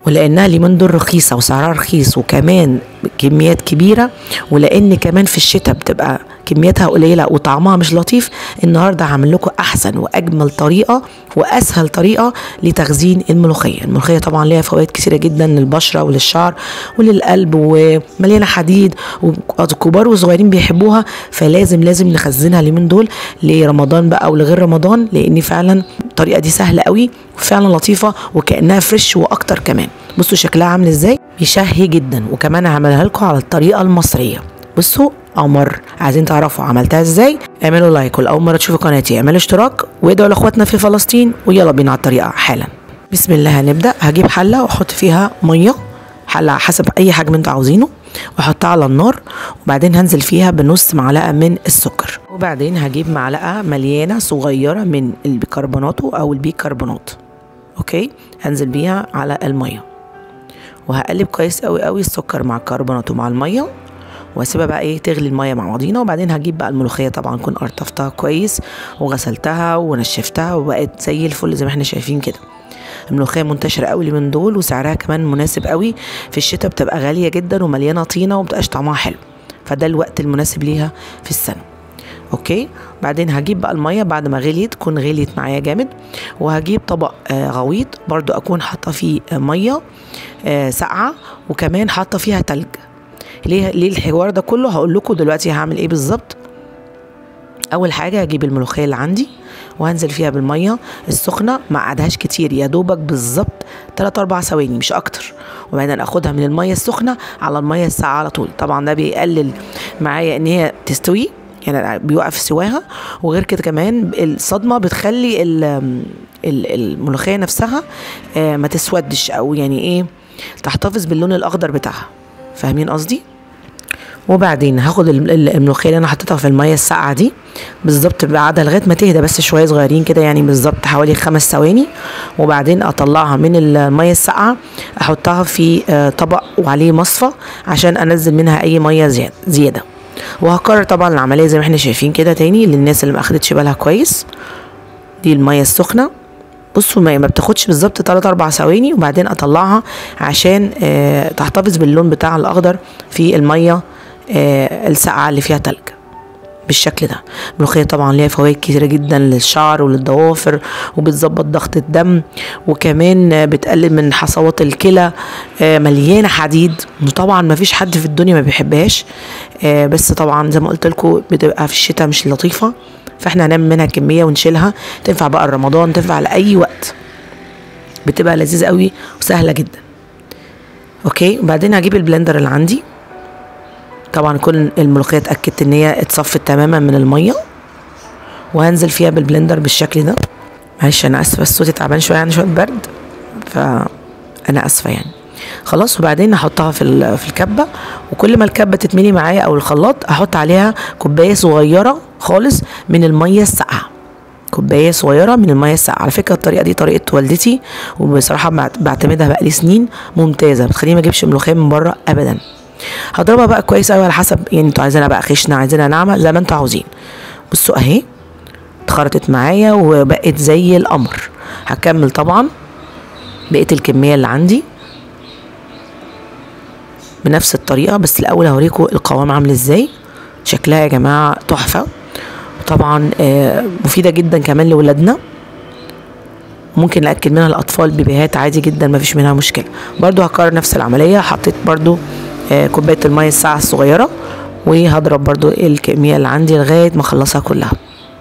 ولانها اليومين دول رخيصه وسعرها رخيص وكمان كميات كبيره ولان كمان في الشتاء بتبقى كمياتها قليله وطعمها مش لطيف النهارده هعمل لكم احسن واجمل طريقه واسهل طريقه لتخزين الملوخيه الملوخيه طبعا ليها فوائد كثيره جدا للبشره وللشعر وللقلب ومليانه حديد وكبار وصغيرين بيحبوها فلازم لازم نخزنها اليومين دول لرمضان بقى ولغير رمضان لان فعلا الطريقه دي سهله قوي وفعلا لطيفه وكانها فريش واكتر كمان بصوا شكلها عامل ازاي بيشهي جدا وكمان هعملها لكم على الطريقه المصريه بصوا قمر عايزين تعرفوا عملتها ازاي اعملوا لايك ولأول مرة تشوفوا قناتي اعملوا اشتراك وادعوا لاخواتنا في فلسطين ويلا بينا على الطريقة حالا بسم الله هنبدأ هجيب حلة واحط فيها مية حلة على حسب اي حجم انتوا عاوزينه واحطها على النار وبعدين هنزل فيها بنص معلقة من السكر وبعدين هجيب معلقة مليانة صغيرة من البيكربوناتو او البيكربونات اوكي هنزل بيها على المية وهقلب كويس قوي قوي السكر مع الكربونات ومع الميه واسيبها بقى ايه تغلي الميه مع بعضينا وبعدين هجيب بقى الملوخيه طبعا كون قرطفتها كويس وغسلتها ونشفتها وبقت زي الفل زي ما احنا شايفين كده الملوخيه منتشره قوي من دول وسعرها كمان مناسب قوي في الشتاء بتبقى غاليه جدا ومليانه طينه ومبتبقاش طعمها حلو فده الوقت المناسب ليها في السنه اوكي بعدين هجيب بقى الميه بعد ما غليت تكون غليت معايا جامد وهجيب طبق آه غويط برضو اكون حاطه فيه آه ميه آه ساقعه وكمان حاطه فيها تلج ليه ليه الحوار ده كله هقول لكم دلوقتي هعمل ايه بالظبط اول حاجه هجيب الملوخيه اللي عندي وهنزل فيها بالميه السخنه ما قعدهاش كتير يا دوبك بالظبط 3 4 ثواني مش اكتر وبعدين اخدها من الميه السخنه على الميه الساقعه على طول طبعا ده بيقلل معايا ان هي تستوي يعني بيوقف سواها وغير كده كمان الصدمه بتخلي الملوخيه نفسها ما تسودش او يعني ايه تحتفظ باللون الاخضر بتاعها فاهمين قصدي وبعدين هاخد الملوخيه اللي انا حطيتها في الميه الساقعه دي بالظبط بعدها لغايه ما تهدى بس شويه صغيرين كده يعني بالظبط حوالي خمس ثواني وبعدين اطلعها من الميه الساقعه احطها في طبق وعليه مصفى عشان انزل منها اي ميه زياده وهكرر طبعا العمليه زي ما احنا شايفين كده تاني للناس اللي ما اخدتش بالها كويس دي الميه السخنه بصوا ما بتاخدش بالظبط 3 4 ثواني وبعدين اطلعها عشان آه تحتفظ باللون بتاعها الاخضر في الميه آه الساقعه اللي فيها تلج بالشكل ده الملوخيه طبعا ليها فوائد كتيره جدا للشعر وللضوافر وبتظبط ضغط الدم وكمان بتقلل من حصوات الكلى آه مليانه حديد وطبعا ما فيش حد في الدنيا ما بيحبهاش بس طبعا زي ما قلت لكم بتبقى في الشتاء مش لطيفه فاحنا هنعمل منها كميه ونشيلها تنفع بقى رمضان تنفع لاي وقت بتبقى لذيذه قوي وسهله جدا اوكي وبعدين هجيب البلندر اللي عندي طبعا كل الملوخيه اتاكدت ان هي اتصفت تماما من الميه وهنزل فيها بالبلندر بالشكل ده معلش انا اسفه بس صوتي تعبان شويه عندي شويه برد فانا اسفه يعني خلاص وبعدين احطها في في الكبه وكل ما الكبه تتملي معايا او الخلاط احط عليها كوبايه صغيره خالص من الميه الساقعه كوبايه صغيره من الميه الساقعه على فكره الطريقه دي طريقه والدتي وبصراحه بعتمدها بقالي سنين ممتازه بتخليني ما اجيبش ملوخيه من بره ابدا هضربها بقى كويس قوي على حسب يعني انتوا عايزينها بقى خشنه عايزينها ناعمه زي ما انتوا عاوزين بصوا اهي اتخرطت معايا وبقت زي القمر هكمل طبعا بقيه الكميه اللي عندي بنفس الطريقه بس الاول هوريكم القوام عامل ازاي شكلها يا جماعه تحفه طبعا مفيده جدا كمان لاولادنا ممكن ناكل منها الاطفال بيبيهات عادي جدا ما فيش منها مشكله برضو هكرر نفس العمليه حطيت برضو كوبايه الميه الساعه الصغيره وهضرب برضو الكميه اللي عندي لغايه ما اخلصها كلها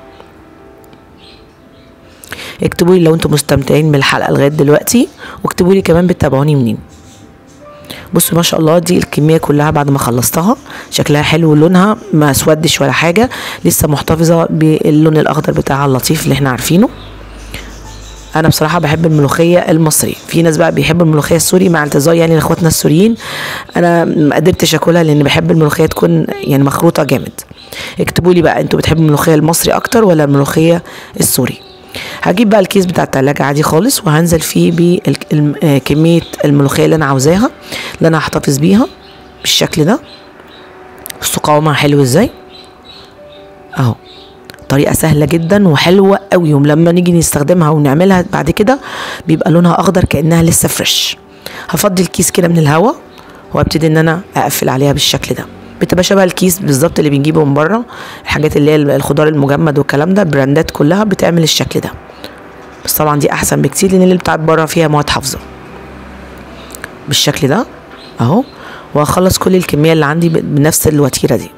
اكتبوا لي لو انتم مستمتعين بالحلقه لغايه دلوقتي واكتبوا لي كمان بتتابعوني منين بصوا ما شاء الله دي الكميه كلها بعد ما خلصتها شكلها حلو ولونها ما اسودش ولا حاجه لسه محتفظه باللون الاخضر بتاعها اللطيف اللي احنا عارفينه انا بصراحه بحب الملوخيه المصري في ناس بقى بيحبوا الملوخيه السوري مع اعتذار يعني لاخواتنا السوريين انا ما قدرتش اكلها لان بحب الملوخيه تكون يعني مخروطه جامد اكتبوا لي بقى انتوا بتحبوا الملوخيه المصري اكتر ولا الملوخيه السوري هجيب بقى الكيس بتاع التلاجة عادي خالص وهنزل فيه بكمية الملوخية اللي أنا عاوزاها اللي أنا هحتفظ بيها بالشكل ده بصوا قوامها حلو ازاي اهو طريقة سهلة جدا وحلوة قوي ولما نيجي نستخدمها ونعملها بعد كده بيبقى لونها أخضر كأنها لسه فريش هفضي الكيس كده من الهواء وابتدي ان انا اقفل عليها بالشكل ده بتبقى شبه الكيس بالظبط اللي بنجيبه من بره الحاجات اللي هي الخضار المجمد والكلام ده البراندات كلها بتعمل الشكل ده بس طبعا دي احسن بكتير لان اللي بتاعت بره فيها مواد حافظه بالشكل ده اهو وهخلص كل الكميه اللي عندي بنفس الوتيره دي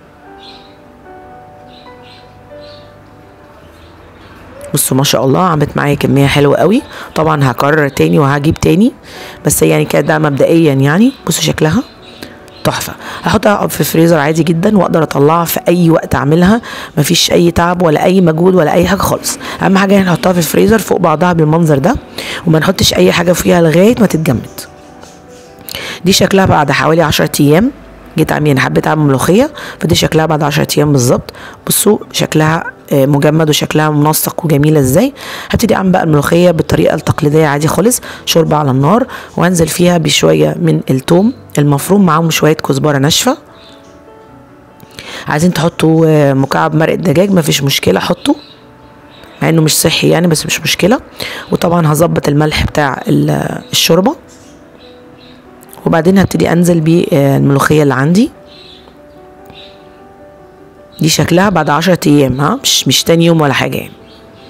بصوا ما شاء الله عملت معايا كميه حلوه قوي طبعا هكرر تاني وهجيب تاني بس يعني كده ده مبدئيا يعني بصوا شكلها تحفه هحطها في الفريزر عادي جدا واقدر اطلعها في اي وقت اعملها مفيش اي تعب ولا اي مجهود ولا اي حاجه خالص اهم حاجه يعني نحطها في الفريزر فوق بعضها بالمنظر ده وما نحطش اي حاجه فيها لغايه ما تتجمد دي شكلها بعد حوالي 10 ايام جيت عامل يعني حبيت اعمل ملوخيه فدي شكلها بعد 10 ايام بالظبط بصوا شكلها مجمد وشكلها منسق وجميله ازاي هبتدي اعمل بقى الملوخيه بالطريقه التقليديه عادي خالص شوربه على النار وانزل فيها بشويه من التوم المفروم معاهم شويه كزبره ناشفه عايزين تحطوا مكعب مرق دجاج مفيش مشكله حطوا مع انه مش صحي يعني بس مش مشكله وطبعا هظبط الملح بتاع الشوربه وبعدين هبتدي انزل بالملوخيه اللي عندي دي شكلها بعد عشرة ايام ها مش مش تاني يوم ولا حاجه يعني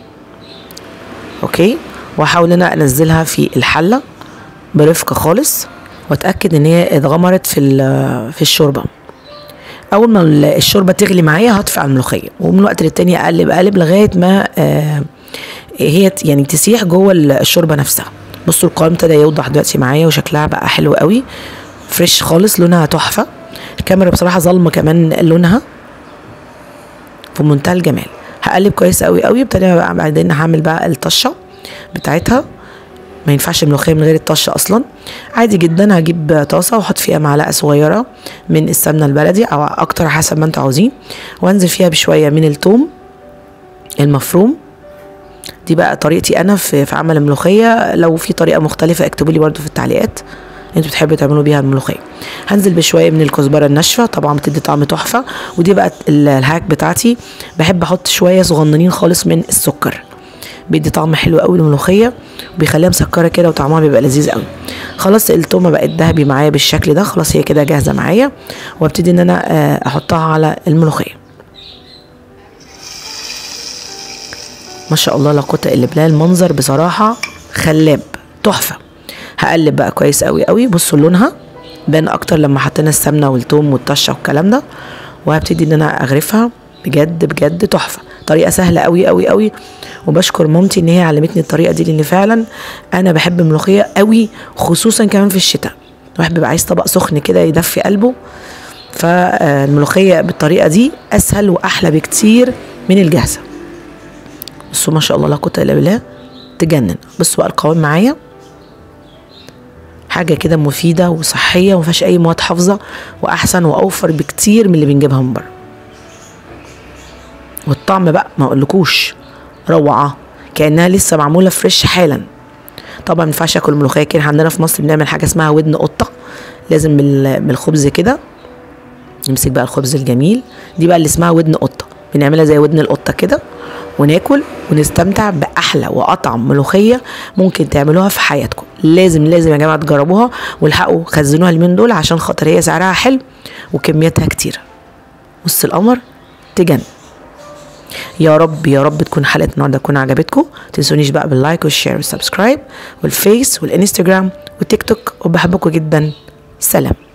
اوكي واحاول ان انا انزلها في الحله برفق خالص واتاكد ان هي اتغمرت في في الشوربه اول ما الشوربه تغلي معايا هطفي على الملوخيه ومن وقت للتاني اقلب اقلب لغايه ما آه هي يعني تسيح جوه الشوربه نفسها بصوا القوام ابتدى يوضح دلوقتي معايا وشكلها بقى حلو قوي فريش خالص لونها تحفه الكاميرا بصراحه ظالمه كمان لونها في منتهى الجمال هقلب كويس قوي قوي ابتدي بقى بعدين هعمل بقى الطشه بتاعتها ما ينفعش الملوخيه من غير الطشه اصلا عادي جدا هجيب طاسه واحط فيها معلقه صغيره من السمنه البلدي او اكتر حسب ما انتوا عاوزين وانزل فيها بشويه من الثوم المفروم دي بقى طريقتي انا في, في عمل الملوخيه لو في طريقه مختلفه اكتبوا لي برده في التعليقات انتوا بتحبوا تعملوا بيها الملوخيه هنزل بشويه من الكزبره الناشفه طبعا بتدي طعم تحفه ودي بقى الهاك بتاعتي بحب احط شويه صغننين خالص من السكر بيدي طعم حلو قوي للملوخيه وبيخليها مسكره كده وطعمها بيبقى لذيذ قوي خلاص التومه بقت ذهبي معايا بالشكل ده خلاص هي كده جاهزه معايا وابتدي ان انا احطها على الملوخيه ما شاء الله لا قوه الا بالله المنظر بصراحه خلاب تحفه هقلب بقى كويس قوي قوي بصوا لونها بان اكتر لما حطينا السمنه والثوم والطشه والكلام ده وهبتدي ان انا اغرفها بجد بجد تحفه طريقه سهله قوي قوي قوي وبشكر مامتي ان هي علمتني الطريقه دي لان فعلا انا بحب الملوخيه قوي خصوصا كمان في الشتاء الواحد بيبقى عايز طبق سخن كده يدفي قلبه فالملوخيه بالطريقه دي اسهل واحلى بكتير من الجاهزه بصوا ما شاء الله لا قوه الا بالله تجنن بصوا بقى القوام معايا حاجة كده مفيدة وصحية ومفيهاش أي مواد حافظة وأحسن وأوفر بكتير من اللي بنجيبها من بره والطعم بقى ما أقولكوش روعة كأنها لسه معمولة فريش حالا طبعا ما ينفعش اكل ملوخيه كده عندنا في مصر بنعمل حاجه اسمها ودن قطه لازم بالخبز كده نمسك بقى الخبز الجميل دي بقى اللي اسمها ودن قطه بنعملها زي ودن القطه كده وناكل ونستمتع باحلى واطعم ملوخيه ممكن تعملوها في حياتكم لازم لازم يا جماعه تجربوها والحقوا خزنوها اليومين دول عشان خاطر هي سعرها حلو وكمياتها كتيره بص القمر تجن يا رب يا رب تكون حلقه النهارده تكون عجبتكم تنسونيش بقى باللايك والشير والسبسكرايب والفيس والانستجرام والتيك توك وبحبكم جدا سلام